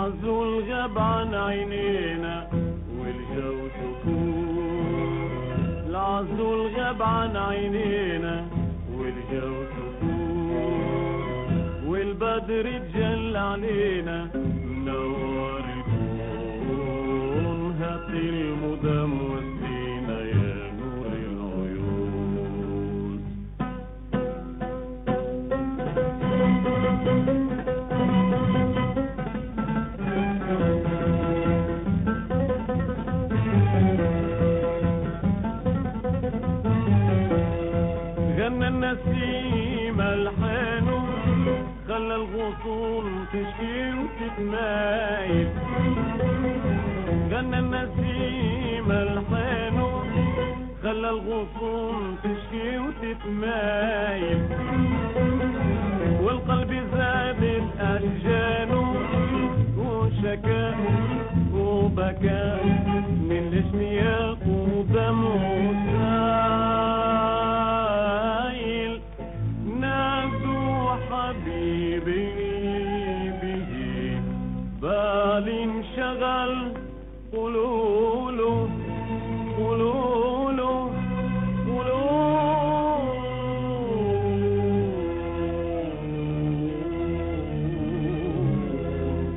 العزول غاب عن عينينا والجو سكون العزول غاب عن عينينا والجو سكون والبدر اتجلى علينا منور الكون هات المدام وسينا يا نور العيون غنى النسيم الحانه خلى الغصون تشكي وتتمايل غنى النسيم الحانه خلى الغصون تشكي وتتمايل والقلب زادت أشجانه وشكا وبكى من الاشتياق ودمه سايل نادوا حبيبي به بالي انشغل قولوله قولوله قولوله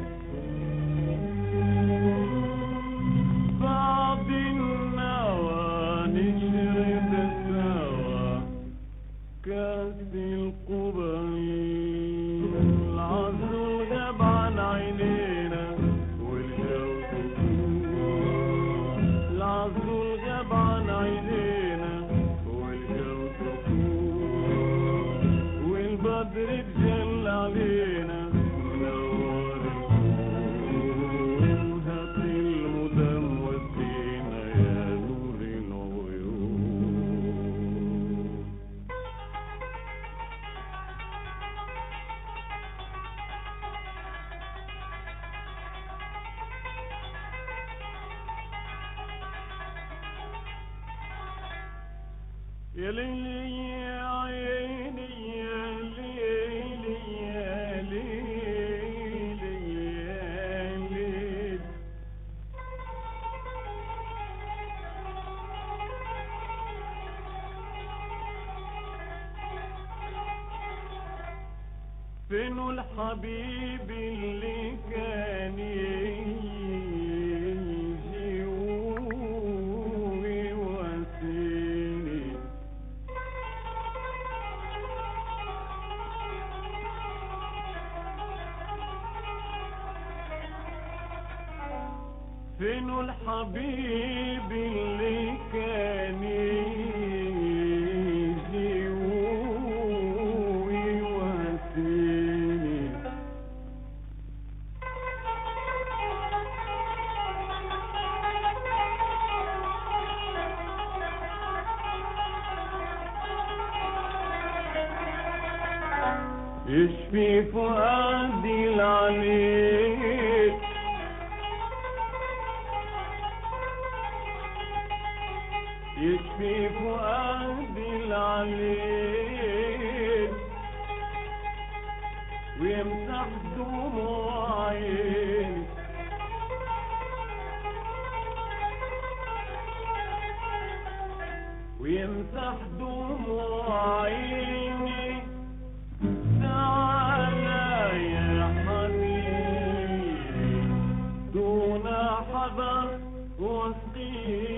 بعد النوى نشرب سوا كاس القبيل العزل غاب عن عينينا والجو سكون العزل غاب عن عينينا والجو سكون والبدر اتجلى علينا منور الكون هات المدام وسينا يا نور العيون يا ليلي يا عيني يا ليلي يا ليلي يا ليلي فين الحبيب اللي كان يجي ويواسيني فين الحبيب اللي كان يجي ويواسيني يشفي فؤادي العليل يشفي فؤادي العليل ويمسح دموع عيني ويمسح دموع عيني تعالى يا حبيبي دون حذر وسقيني